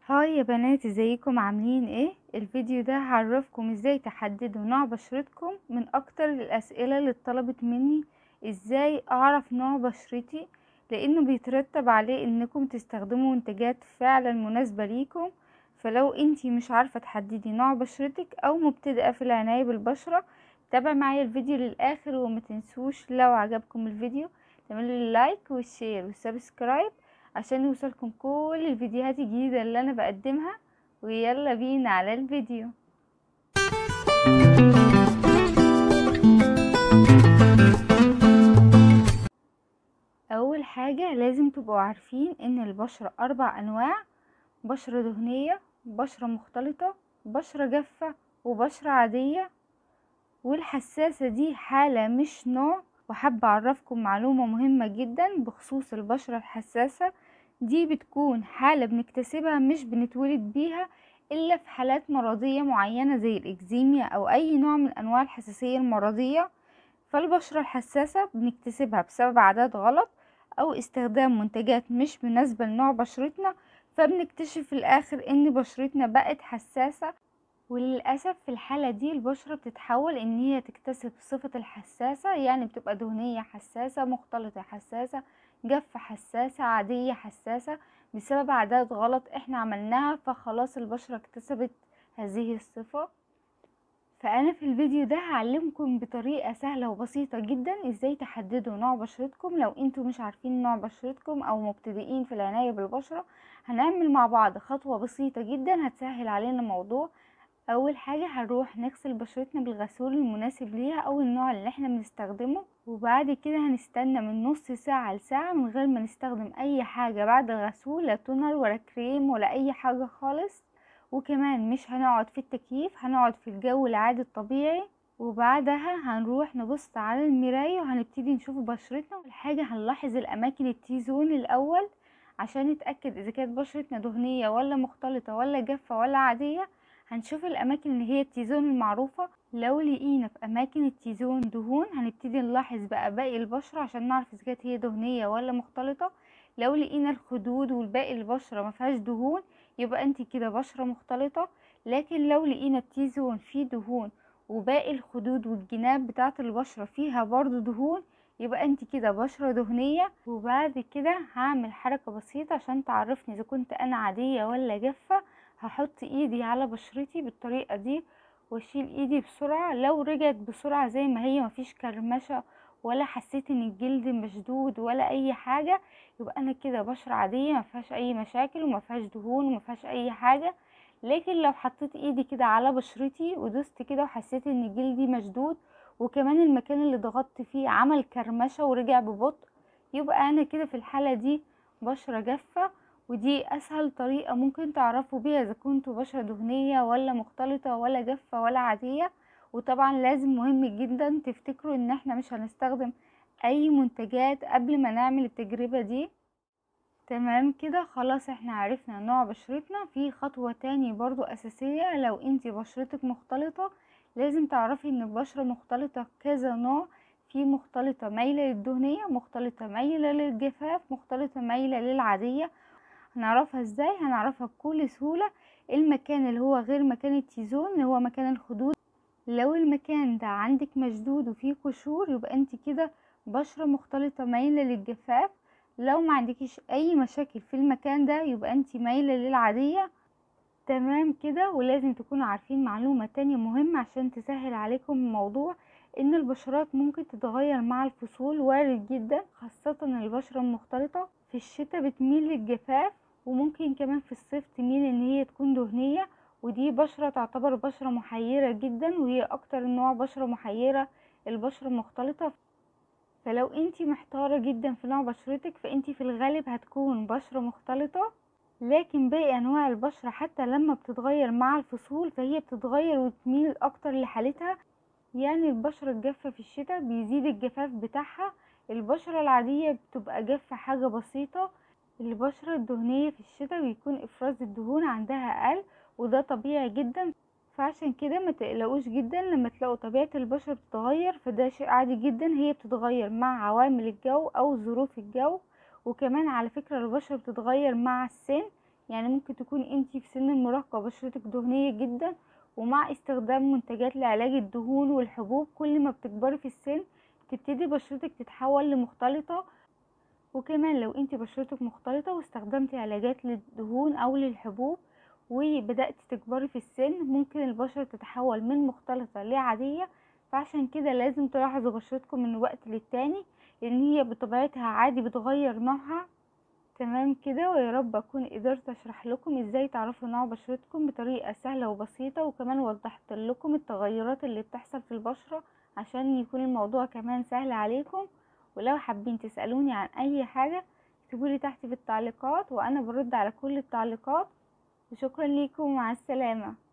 هاي يا بنات ازيكم عاملين ايه الفيديو ده هعرفكم ازاي تحددوا نوع بشرتكم من اكتر الاسئله اللي اتطلبت مني ازاي اعرف نوع بشرتي لانه بيترتب عليه انكم تستخدموا منتجات فعلا مناسبه ليكم فلو انتي مش عارفه تحددي نوع بشرتك او مبتدئه في العنايه بالبشره تابع معايا الفيديو للاخر وما تنسوش لو عجبكم الفيديو تعملوا لايك والشير والسبسكرايب عشان يوصلكم كل الفيديوهات الجديدة اللي انا بقدمها ويلا بينا على الفيديو اول حاجة لازم تبقوا عارفين ان البشرة اربع انواع بشرة دهنية بشرة مختلطة بشرة جافة وبشرة عادية والحساسة دي حالة مش نوع وحابة اعرفكم معلومة مهمة جدا بخصوص البشرة الحساسة دي بتكون حالة بنكتسبها مش بنتولد بيها إلا في حالات مرضية معينة زي الإكزيميا أو أي نوع من أنواع الحساسية المرضية فالبشرة الحساسة بنكتسبها بسبب عادات غلط أو استخدام منتجات مش مناسبة لنوع بشرتنا فبنكتشف في الآخر إن بشرتنا بقت حساسة وللأسف في الحالة دي البشرة بتتحول إن هي تكتسب صفة الحساسة يعني بتبقى دهنية حساسة مختلطة حساسة جافة حساسة عادية حساسة بسبب عادات غلط احنا عملناها فخلاص البشرة اكتسبت هذه الصفة فانا في الفيديو ده هعلمكم بطريقة سهلة وبسيطة جدا ازاي تحددوا نوع بشرتكم لو انتوا مش عارفين نوع بشرتكم او مبتدئين في العناية بالبشرة هنعمل مع بعض خطوة بسيطة جدا هتسهل علينا الموضوع اول حاجة هنروح نغسل بشرتنا بالغسول المناسب ليها او النوع اللي احنا بنستخدمه وبعد كده هنستنى من نص ساعة لساعة من غير ما نستخدم اي حاجة بعد الغسول لا تونر ولا كريم ولا اي حاجة خالص وكمان مش هنقعد في التكييف هنقعد في الجو العادي الطبيعي وبعدها هنروح نبص على المراية وهنبتدي نشوف بشرتنا والحاجة هنلاحظ الاماكن التيزون الاول عشان نتأكد اذا كانت بشرتنا دهنية ولا مختلطة ولا جافة ولا عادية هنشوف الاماكن اللي هي التيزون المعروفة لو لقينا في اماكن التيزون دهون هنبتدي نلاحظ بقى باقي البشرة عشان نعرف اذا كانت هي دهنية ولا مختلطة لو لقينا الخدود والباقي البشرة ما فيهاش دهون يبقى انت كده بشرة مختلطة لكن لو لقينا التيزون فيه دهون وباقي الخدود والجناب بتاعة البشرة فيها برضو دهون يبقى انت كده بشرة دهنية وبعد كده هعمل حركة بسيطة عشان تعرفني اذا كنت انا عادية ولا جافة هحط ايدي على بشرتي بالطريقة دي واشيل ايدي بسرعة لو رجعت بسرعة زي ما هي مفيش كرمشة ولا حسيت ان الجلد مشدود ولا اي حاجة يبقى انا كده بشرة عادية مفيهاش اي مشاكل ومفيهاش دهون ومفيهاش اي حاجة لكن لو حطيت ايدي كده على بشرتي ودوست كده وحسيت ان جلدي مشدود وكمان المكان اللي ضغطت فيه عمل كرمشة ورجع ببطء يبقى انا كده في الحالة دي بشرة جافة ودي اسهل طريقة ممكن تعرفوا بيها اذا كنتوا بشرة دهنية ولا مختلطة ولا جافة ولا عادية وطبعا لازم مهم جدا تفتكروا ان احنا مش هنستخدم اي منتجات قبل ما نعمل التجربة دي تمام كده خلاص احنا عرفنا نوع بشرتنا في خطوة تاني برضو اساسية لو انتي بشرتك مختلطة لازم تعرفي ان البشرة مختلطة كذا نوع في مختلطة مايلة للدهنية مختلطة مايلة للجفاف مختلطة مايلة للعادية هنعرفها ازاي هنعرفها بكل سهولة المكان اللي هو غير مكان التيزون اللي هو مكان الخدود لو المكان ده عندك مشدود وفيه قشور يبقى انت كده بشرة مختلطة مايلة للجفاف لو ما عندكيش اي مشاكل في المكان ده يبقى انت مايلة للعادية تمام كده ولازم تكونوا عارفين معلومة تانية مهمة عشان تسهل عليكم الموضوع ان البشرات ممكن تتغير مع الفصول وارد جدا خاصة البشرة المختلطة في الشتاء بتميل للجفاف وممكن كمان في الصيف تميل ان هي تكون دهنية ودي بشرة تعتبر بشرة محيرة جدا وهي اكتر نوع بشرة محيرة البشرة المختلطة فلو انتي محتارة جدا في نوع بشرتك فانتي في الغالب هتكون بشرة مختلطة لكن باقي انواع البشرة حتى لما بتتغير مع الفصول فهي بتتغير وتميل اكتر لحالتها يعني البشرة الجافة في الشتاء بيزيد الجفاف بتاعها البشرة العادية بتبقى جافة حاجة بسيطة البشرة الدهنية في الشتاء بيكون افراز الدهون عندها اقل وده طبيعي جدا فعشان كده ما تقلقوش جدا لما تلاقوا طبيعة البشرة بتتغير فده شيء عادي جدا هي بتتغير مع عوامل الجو او ظروف الجو وكمان على فكرة البشرة بتتغير مع السن يعني ممكن تكون انتي في سن المراهقة بشرتك دهنية جدا ومع استخدام منتجات لعلاج الدهون والحبوب كل ما بتكبري في السن تبتدي بشرتك تتحول لمختلطة وكمان لو انتي بشرتك مختلطة واستخدمتي علاجات للدهون او للحبوب وبدأت تكبري في السن ممكن البشرة تتحول من مختلطة لعادية فعشان كده لازم تلاحظوا بشرتكم من وقت للتاني لان هي بطبيعتها عادي بتغير نوعها تمام كده ويا رب اكون قدرت اشرح لكم ازاي تعرفوا نوع بشرتكم بطريقة سهلة وبسيطة وكمان وضحت لكم التغيرات اللي بتحصل في البشرة عشان يكون الموضوع كمان سهل عليكم ولو حابين تسألوني عن اي حاجة اكتبولي تحت في التعليقات وانا برد على كل التعليقات وشكرا ليكم مع السلامة